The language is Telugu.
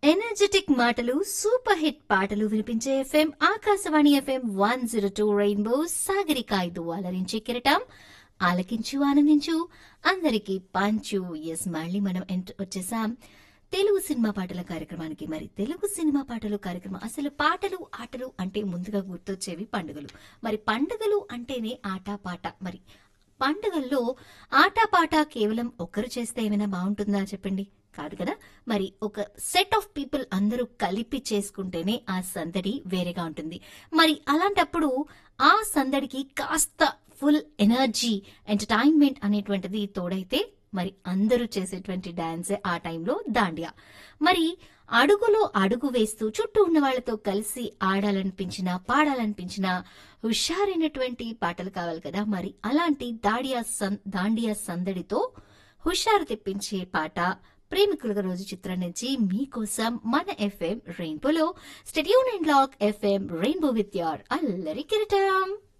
ఎనర్జెటిక్ మాటలు సూపర్ హిట్ పాటలు వినిపించే FM Akashvani FM one zero two rainbow Sagarika ఐదు అలరించే కిరటం ఆలకించు ఆనందించు అందరికీ పంచు ఎస్ మళ్ళీ మనం ఎంటర్ వచ్చేసాం తెలుగు సినిమా పాటల కార్యక్రమానికి మరి తెలుగు సినిమా పాటలు కార్యక్రమం అసలు పాటలు ఆటలు అంటే ముందుగా గుర్తొచ్చేవి పండుగలు మరి పండుగలు అంటేనే ఆట పాట మరి పండుగల్లో ఆటపాట కేవలం ఒక్కరు చేస్తే ఏమైనా బాగుంటుందా చెప్పండి కాదు కదా మరి ఒక సెట్ ఆఫ్ పీపుల్ అందరూ కలిపి చేసుకుంటేనే ఆ సందడి వేరేగా ఉంటుంది మరి అలాంటప్పుడు ఆ సందడికి కాస్త ఫుల్ ఎనర్జీ ఎంటర్టైన్మెంట్ అనేటువంటిది తోడైతే మరి అందరూ చేసేటువంటి డాన్సే ఆ టైంలో దాండియా మరి అడుగులో అడుగు వేస్తూ చుట్టూ ఉన్న వాళ్ళతో కలిసి ఆడాలనిపించినా పాడాలనిపించినా హుషారైనటువంటి పాటలు కావాలి కదా మరి అలాంటి దాడియా సన్ దాండియా సందడితో హుషారు తెప్పించే పాట ప్రేమికులుగా రోజు చిత్రం నుంచి మీకోసం మన ఎఫ్ఎం రెయిన్బోలో stay tuned and lock FM rainbow with your అల్లరి కిరటం